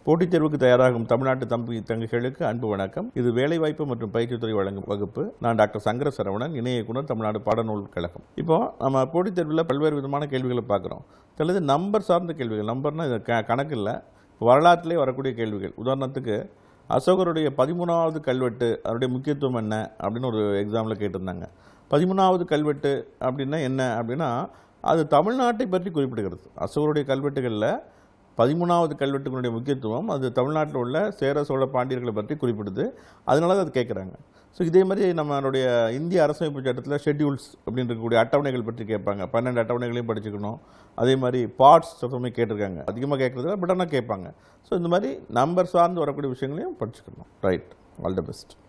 போட்டித் தேர்வுக்கு தயாராகும் தமிழ்நாட்டு தம்பி தங்கைகளுக்கு அன்பு வணக்கம் இது வேலைவாய்ப்பு மற்றும் பயிற்சித்துறை வழங்கும் வகுப்பு நான் டாக்டர் சங்கர சரவணன் இணை இயக்குனர் தமிழ்நாடு பாடநூல் கழகம் இப்போ நம்ம போட்டித் தேர்வில் பல்வேறு விதமான கேள்விகளை பார்க்குறோம் சிலது நம்பர் சார்ந்த கேள்விகள் நம்பர்னா இது க கணக்கு இல்லை வரலாற்றிலே வரக்கூடிய கேள்விகள் உதாரணத்துக்கு அசோகருடைய பதிமூணாவது கல்வெட்டு அதனுடைய முக்கியத்துவம் என்ன அப்படின்னு ஒரு எக்ஸாமில் கேட்டிருந்தாங்க பதிமூணாவது கல்வெட்டு அப்படின்னா என்ன அப்படின்னா அது தமிழ்நாட்டை பற்றி குறிப்பிடுகிறது அசோகருடைய கல்வெட்டுகளில் பதிமூணாவது கல்வெட்டுகளுடைய முக்கியத்துவம் அது தமிழ்நாட்டில் உள்ள சேர சோழ பாண்டியர்களை பற்றி குறிப்பிடுது அதனால தான் அது கேட்குறாங்க ஸோ இதே மாதிரி நம்மளுடைய இந்திய அரசமைப்பு சட்டத்தில் ஷெட்யூல்ஸ் அப்படின்னு இருக்கக்கூடிய அட்டவணைகள் பற்றி கேட்பாங்க பன்னெண்டு அட்டவணைகளையும் படிச்சுக்கணும் அதே மாதிரி பார்ட்ஸ் எப்பவுமே கேட்டிருக்காங்க அதிகமாக கேட்குறதுல பட் ஆனால் கேட்பாங்க ஸோ இந்த மாதிரி நம்பர் சார்ந்து வரக்கூடிய விஷயங்களையும் படிச்சுக்கணும் ரைட் ஆல் த பெஸ்ட்